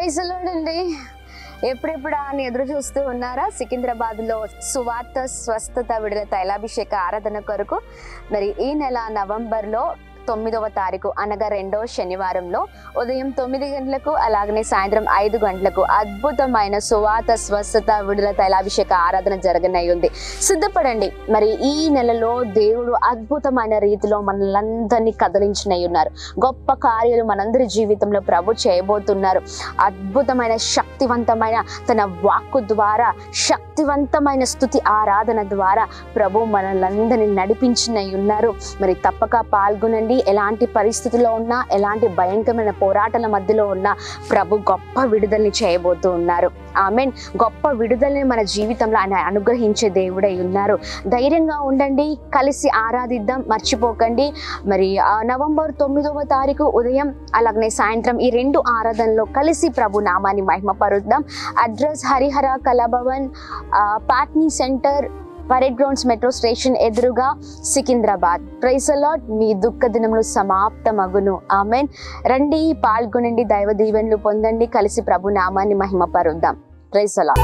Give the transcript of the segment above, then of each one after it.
praise అండి ఎప్పుడెప్పుడు అని ఎదురు చూస్తూ ఉన్నారా సికింద్రాబాద్ లో సువార్త స్వస్థత విడుదల తైలాభిషేక ఆరాధన కొరకు మరి ఈ నెల నవంబర్ లో తొమ్మిదవ తారీఖు అనగా రెండవ శనివారంలో ఉదయం తొమ్మిది గంటలకు అలాగనే సాయంత్రం ఐదు గంటలకు అద్భుతమైన సువాత స్వస్థత విడుదల తైలాభిషేక ఆరాధన జరగనై ఉంది సిద్ధపడండి మరి ఈ నెలలో దేవుడు అద్భుతమైన రీతిలో మనలందరినీ కదిలించినై ఉన్నారు గొప్ప కార్యాలు మనందరి జీవితంలో ప్రభు చేయబోతున్నారు అద్భుతమైన శక్తివంతమైన తన వాక్కు ద్వారా శక్తివంతమైన స్థుతి ఆరాధన ద్వారా ప్రభు మనలందరినీ నడిపించినై ఉన్నారు మరి తప్పక పాల్గొనండి ఎలాంటి పరిస్థితుల్లో ఉన్నా ఎలాంటి భయంకరమైన పోరాటాల మధ్యలో ఉన్నా ప్రభు గొప్ప విడుదలని చేయబోతూ ఉన్నారు ఆమెన్ గొప్ప విడుదలని మన జీవితంలో ఆయన అనుగ్రహించే దేవుడై ఉన్నారు ధైర్యంగా ఉండండి కలిసి ఆరాధిద్దాం మర్చిపోకండి మరి ఆ నవంబర్ తొమ్మిదవ తారీఖు ఉదయం అలాగనే సాయంత్రం ఈ రెండు ఆరాధనలో కలిసి ప్రభు నామాన్ని మహిమపరుద్దాం అడ్రస్ హరిహర కళాభవన్ ఆ, Patny centre parade grounds metro station ఎదురుగా సికింద్రాబాద్ ప్రైస్ అలాట్ మీ దుఃఖ దినములు సమాప్తమగును ఆమెన్ రండి పాల్గొనండి దైవ దీవెనలు పొందండి కలిసి ప్రభు నామాన్ని మహిమపరుద్దాం ప్రైస్ అలాట్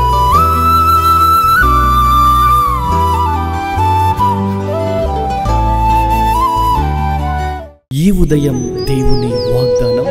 ఈ ఉదయం దేవుని వాగ్దానం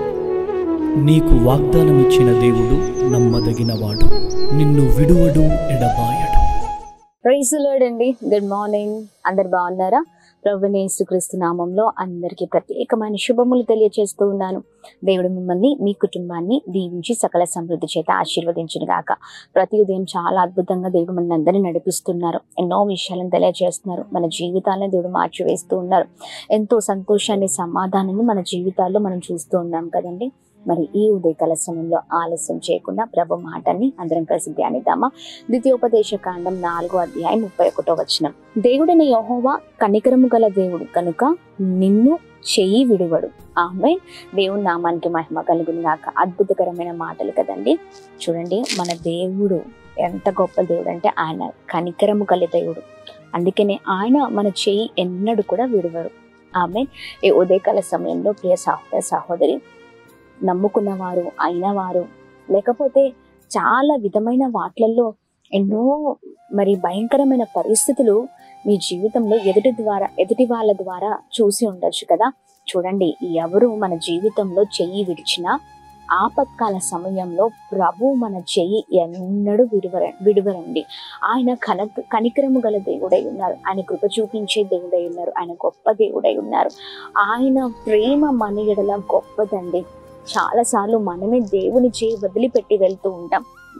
నీకు వాగ్దానం ఇచ్చిన దేవుడు నమ్మదగినవాడు నిన్ను విడువడు ఎడబాయడు ప్రైజ్ లార్డ్ అండి గుడ్ మార్నింగ్ అందరు బాగున్నారా ప్రభుని యేసుక్రీస్తు నామంలో అందరికీ ప్రత్యేకమైన శుభములు తెలియజేస్తూ ఉన్నాను దేవుడు మిమ్మల్ని మీ కుటుంబాన్ని దీవించి సకల సమృద్ధి చేత ఆశీర్వదించును గాక ప్రతి ఉదయం చాలా అద్భుతంగా దేవుడు మన అందరినీ నడిపిస్తున్నారు ఎన్నో విషయాలను తెలియజేస్తున్నారు మన జీవితాలను దేవుడు మార్చివేస్తూ ఉన్నారు ఎంతో సంతోషాన్ని సమాధానాన్ని మన జీవితాల్లో మనం చూస్తూ ఉన్నాం కదండి మరి ఈ ఉదయకాల సమయంలో ఆలస్యం చేయకుండా ప్రభు మాటని అందరం కలిసి ధ్యానిద్దామా ద్వితీయోపదేశ కాండం నాలుగో అధ్యాయం ముప్పై ఒకటో వచనం దేవుడైన యెహోవా కనికరము గల దేవుడు కనుక నిన్ను చెయ్యి విడువడు ఆమె దేవుని నామానికి మహిమ కలుగును గాక అద్భుతకరమైన మాటలు కదండి చూడండి మన దేవుడు ఎంత గొప్ప దేవుడు అంటే ఆయన కనికరము గల దేవుడు అందుకనే ఆయన మన చెయ్యి ఎన్నడూ కూడా విడవరు ఆమె ఈ ఉదయకాల సమయంలో ప్రియ సహోదర సహోదరి నమ్ముకున్న వారు అయిన వారు లేకపోతే చాలా విధమైన వాట్లల్లో ఎన్నో మరి భయంకరమైన పరిస్థితులు మీ జీవితంలో ఎదుటి ద్వారా ఎదుటి వాళ్ళ ద్వారా చూసి ఉండొచ్చు కదా చూడండి ఎవరు మన జీవితంలో చెయ్యి విడిచినా ఆపత్కాల సమయంలో ప్రభు మన చెయ్యి ఎన్నడూ విడువర విడువరండి ఆయన కన కనికరము గల దేవుడై ఉన్నారు ఆయన కృప చూపించే దేవుడై ఉన్నారు ఆయన గొప్ప దేవుడై ఉన్నారు ఆయన ప్రేమ మన ఎడల గొప్పదండి చాలాసార్లు మనమే దేవుని చేయి వదిలిపెట్టి వెళ్తూ ఉంటాం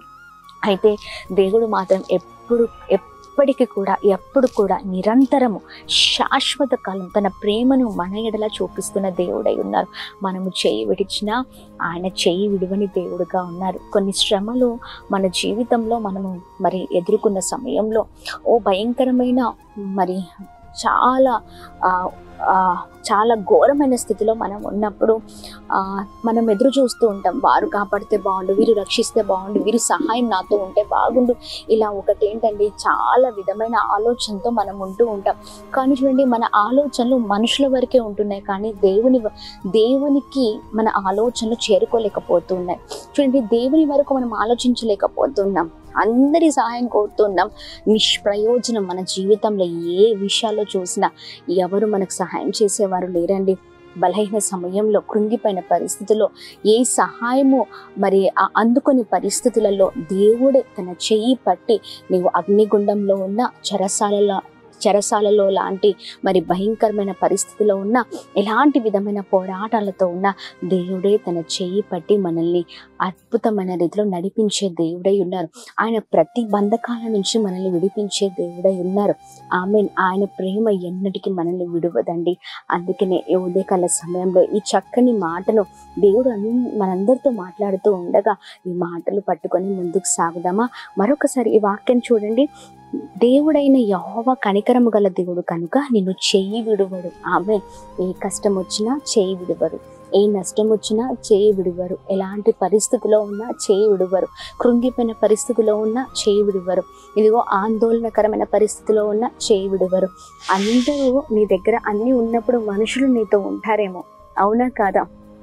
అయితే దేవుడు మాత్రం ఎప్పుడు ఎప్పటికీ కూడా ఎప్పుడు కూడా నిరంతరము శాశ్వత కాలం తన ప్రేమను మన ఎడల చూపిస్తున్న దేవుడై ఉన్నారు మనము చేయి విడిచినా ఆయన చేయి విడువని దేవుడుగా ఉన్నారు కొన్ని శ్రమలు మన జీవితంలో మనము మరి ఎదుర్కొన్న సమయంలో ఓ భయంకరమైన మరి చాలా ఆ, ఆ, చాలా ఘోరమైన స్థితిలో మనం ఉన్నప్పుడు ఆ, మనం ఎదురు చూస్తూ ఉంటాం వారు కాపాడితే బాగుండు వీరు రక్షిస్తే బాగుండు వీరు సహాయం నాతో ఉంటే బాగుండు ఇలా ఒకటి ఏంటండి చాలా విధమైన ఆలోచనతో మనం ఉంటూ ఉంటాం కానీ చూడండి మన ఆలోచనలు మనుషుల వరకే ఉంటున్నాయి కానీ దేవుని వ- దేవునికి మన ఆలోచనలు చేరుకోలేకపోతున్నాయి చూడండి దేవుని వరకు మనం ఆలోచించలేకపోతున్నాం అందరి సహాయం కోరుతున్నాం నిష్ప్రయోజనం మన జీవితంలో ఏ విషయాల్లో చూసినా ఎవరు మనకు సహాయం చేసేవారు లేరండి బలహీన సమయంలో కృంగిపోయిన పరిస్థితుల్లో ఏ సహాయము మరి ఆ అందుకొని పరిస్థితులలో దేవుడే తన చెయ్యి పట్టి నీవు అగ్నిగుండంలో ఉన్న చెరసాలలో చెరసాలలో లాంటి మరి భయంకరమైన పరిస్థితిలో ఉన్న ఎలాంటి విధమైన పోరాటాలతో ఉన్న దేవుడే తన చెయ్యి పట్టి మనల్ని అద్భుతమైన రీతిలో నడిపించే దేవుడై ఉన్నారు ఆయన ప్రతి బంధకాల నుంచి మనల్ని విడిపించే దేవుడై ఉన్నారు ఆమె ఆయన ప్రేమ ఎన్నటికీ మనల్ని విడవదండి అందుకనే ఈ ఉదయకాల సమయంలో ఈ చక్కని మాటను దేవుడు అన్- మనందరితో మాట్లాడుతూ ఉండగా ఈ మాటలు పట్టుకొని ముందుకు సాగుదామా మరొకసారి ఈ వాక్యం చూడండి దేవుడైన యహోవ కనికరము గల దేవుడు కనుక నిన్ను చెయ్యి విడువడు ఆమె ఏ కష్టం వచ్చినా చేయి విడువరు ఏ నష్టం వచ్చినా చేయి విడువరు ఎలాంటి పరిస్థితిలో ఉన్నా చేయి విడువరు కృంగిపోయిన పరిస్థితిలో ఉన్నా చేయి విడువరు ఇదిగో ఆందోళనకరమైన పరిస్థితిలో ఉన్న చేయి విడువరు అందరూ నీ దగ్గర అన్నీ ఉన్నప్పుడు మనుషులు నీతో ఉంటారేమో అవునా కాదా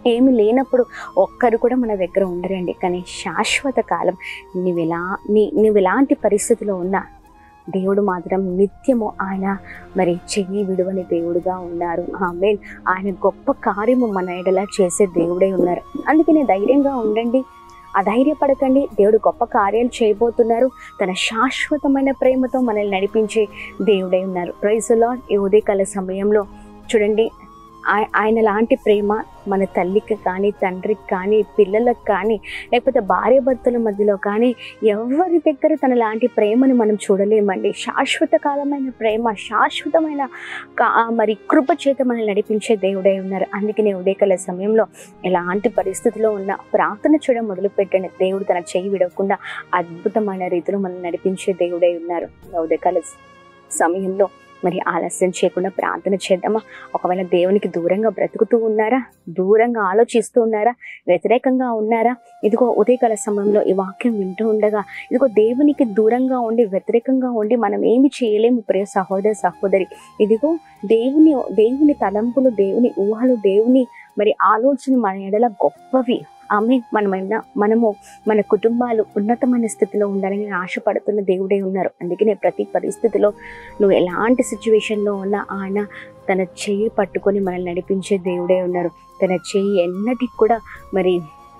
ఏమి లేనప్పుడు ఒక్కరు కూడా మన దగ్గర ఉండరండి కానీ శాశ్వత కాలం నువ్వు ఎలా నీ నువ్వు ఎలాంటి పరిస్థితిలో ఉన్నా దేవుడు మాత్రం నిత్యము ఆయన మరి చెయ్యి విడువని దేవుడుగా ఉన్నారు ఆమె ఆయన గొప్ప కార్యము మన ఎడలా చేసే దేవుడే ఉన్నారు అందుకనే ధైర్యంగా ఉండండి అధైర్యపడకండి దేవుడు గొప్ప కార్యాలు చేయబోతున్నారు తన శాశ్వతమైన ప్రేమతో మనల్ని నడిపించే దేవుడే ఉన్నారు ప్రైజులో ఈ ఉదయకాల సమయంలో చూడండి ఆయ- ఆయన లాంటి ప్రేమ మన తల్లికి కానీ తండ్రికి కానీ పిల్లలకు కానీ లేకపోతే భార్య భర్తల మధ్యలో కానీ ఎవరి దగ్గర తన లాంటి ప్రేమను మనం చూడలేమండి శాశ్వత కాలమైన ప్రేమ శాశ్వతమైన కా- మరి కృప చేత మనల్ని నడిపించే దేవుడై ఉన్నారు అందుకనే ఉదయకాల సమయంలో ఎలాంటి పరిస్థితిలో ఉన్న ప్రార్థన చేయడం మొదలు పెట్టండి దేవుడు తన చేయి విడవకుండా అద్భుతమైన రీతిలో మనల్ని నడిపించే దేవుడై ఉన్నారు ఉదయకాల సమయంలో మరి ఆలస్యం చేయకుండా ప్రార్థన చేద్దామా ఒకవేళ దేవునికి దూరంగా బ్రతుకుతూ ఉన్నారా దూరంగా ఆలోచిస్తూ ఉన్నారా వ్యతిరేకంగా ఉన్నారా ఇదిగో ఉదయకాల సమయంలో ఈ వాక్యం వింటూ ఉండగా ఇదిగో దేవునికి దూరంగా ఉండి వ్యతిరేకంగా ఉండి మనం ఏమి చేయలేము ప్రియ సహోదర సహోదరి ఇదిగో దేవుని దేవుని తలంపులు దేవుని ఊహలు దేవుని మరి ఆలోచన మన ఎడల గొప్పవి ఆమె మనమైనా మనము మన కుటుంబాలు ఉన్నతమైన స్థితిలో ఉండాలని ఆశపడుతున్న దేవుడే ఉన్నారు అందుకనే ప్రతి పరిస్థితిలో నువ్వు ఎలాంటి సిచ్యువేషన్లో ఉన్నా ఆయన తన చెయ్యి పట్టుకొని మనల్ని నడిపించే దేవుడే ఉన్నారు తన చెయ్యి ఎన్నటికి కూడా మరి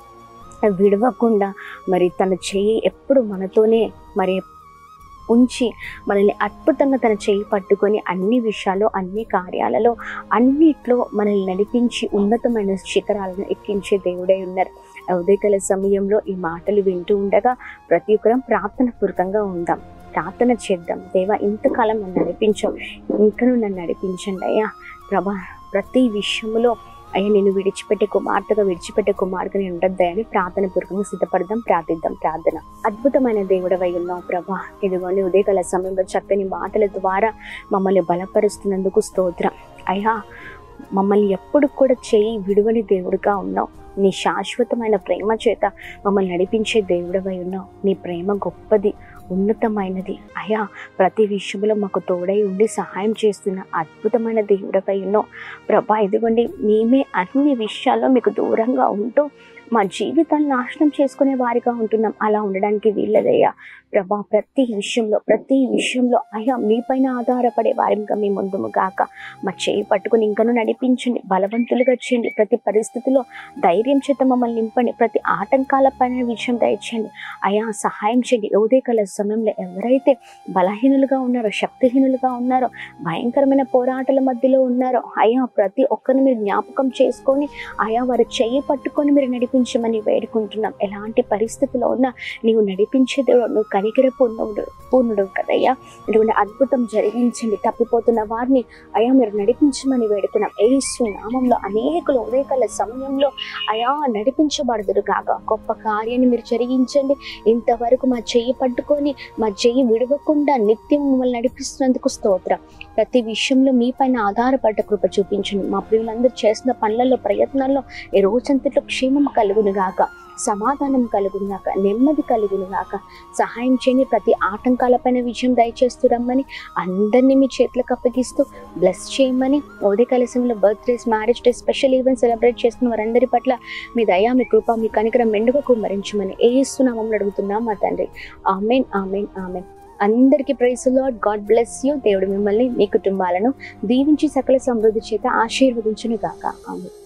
విడవకుండా మరి తన చెయ్యి ఎప్పుడు మనతోనే మరి ఉంచి మనల్ని అద్భుతంగా తన చేయి పట్టుకొని అన్ని విషయాల్లో అన్ని కార్యాలలో అన్నిట్లో మనల్ని నడిపించి ఉన్నతమైన శిఖరాలను ఎక్కించే దేవుడై ఉన్నారు ఉదయకాల సమయంలో ఈ మాటలు వింటూ ఉండగా ప్రతి ఒక్కరం ప్రార్థన పూర్వకంగా ఉందాం ప్రార్థన చేద్దాం దేవా ఇంతకాలం నన్ను నడిపించావు ఇంకను నన్ను నడిపించండి అయ్యా ప్రభా ప్రతి విషయంలో అయ్యా నేను విడిచిపెట్టే కుమార్తెగా విడిచిపెట్టే కుమార్తెగా నేను ఉండద్దా అని ప్రార్థన పూర్వకంగా సిద్ధపడదాం ప్రార్థిద్దాం ప్రార్థన అద్భుతమైన దేవుడవై ఉన్నావు ప్రభా ఇదిగోండి ఉదయకాల సమయంలో చక్కని మాటల ద్వారా మమ్మల్ని బలపరుస్తున్నందుకు స్తోత్రం అయ్యా మమ్మల్ని ఎప్పుడు కూడా చేయి విడువని దేవుడిగా ఉన్నావు నీ శాశ్వతమైన ప్రేమ చేత మమ్మల్ని నడిపించే దేవుడవై ఉన్నావు నీ ప్రేమ గొప్పది ఉన్నతమైనది అయ్యా ప్రతి విషయంలో మాకు తోడై ఉండి సహాయం చేస్తున్న అద్భుతమైన దేవుడపై ఉన్నావు ప్రభా ఇదిగోండి మేమే అన్ని విషయాల్లో మీకు దూరంగా ఉంటూ మా జీవితాన్ని నాశనం చేసుకునే వారిగా ఉంటున్నాం అలా ఉండడానికి వీల్లదయ్యా ప్రభా ప్రతి విషయంలో ప్రతి విషయంలో అయ్యా మీపైన ఆధారపడే వారిగా మీ ముందుము గాక మా చేయి పట్టుకుని ఇంకను నడిపించండి బలవంతులుగా చేయండి ప్రతి పరిస్థితిలో ధైర్యం చేత మమ్మల్ని నింపండి ప్రతి ఆటంకాల పైన విజయం దయచేయండి అయా సహాయం చేయండి ఉదయకాల సమయంలో ఎవరైతే బలహీనులుగా ఉన్నారో శక్తిహీనులుగా ఉన్నారో భయంకరమైన పోరాటాల మధ్యలో ఉన్నారో అయా ప్రతి ఒక్కరిని మీరు జ్ఞాపకం చేసుకొని ఆయా వారి చెయ్యి పట్టుకొని మీరు నడిపించమని వేడుకుంటున్నాం ఎలాంటి పరిస్థితిలో ఉన్నా నీవు నడిపించే దేవుడు నువ్వు కనికర పూర్ణుడు పూర్ణుడు కదయ్యా ఇటువంటి అద్భుతం జరిగించండి తప్పిపోతున్న వారిని అయా మీరు నడిపించమని వేడుకున్నాం ఏసు నామంలో అనేకులు ఉదయకాల సమయంలో అయా నడిపించబడదురు కాక గొప్ప కార్యాన్ని మీరు జరిగించండి ఇంతవరకు మా చెయ్యి పట్టుకొని మా చెయ్యి విడవకుండా నిత్యం మమ్మల్ని నడిపిస్తున్నందుకు స్తోత్రం ప్రతి విషయంలో మీ పైన ఆధారపడ్డ కృప చూపించండి మా ప్రియులందరూ చేసిన పనులలో ప్రయత్నాల్లో ఈ రోజంతట్లో క్షేమం కలుగును గాక సమాధానం కలుగును గాక నెమ్మది కలుగును గాక సహాయం చేయని ప్రతి ఆటంకాలపైన విజయం దయచేస్తూ రమ్మని అందరినీ మీ చేతులకు అప్పగిస్తూ బ్లెస్ చేయమని ఉదయకాల సమయంలో birthdays marriage day special event celebrate చేస్తున్న వారందరి పట్ల మీ దయా మీ కృప మీ కనికరం మెండుగా కుమ్మరించమని ఏ ఇస్తున్నామని అడుగుతున్నాం మా తండ్రి ఆమెన్ ఆమెన్ ఆమెన్ అందరికీ praise Lord God bless you దేవుడు మిమ్మల్ని మీ కుటుంబాలను దీవించి సకల సమృద్ధి చేత ఆశీర్వదించును గాక ఆమె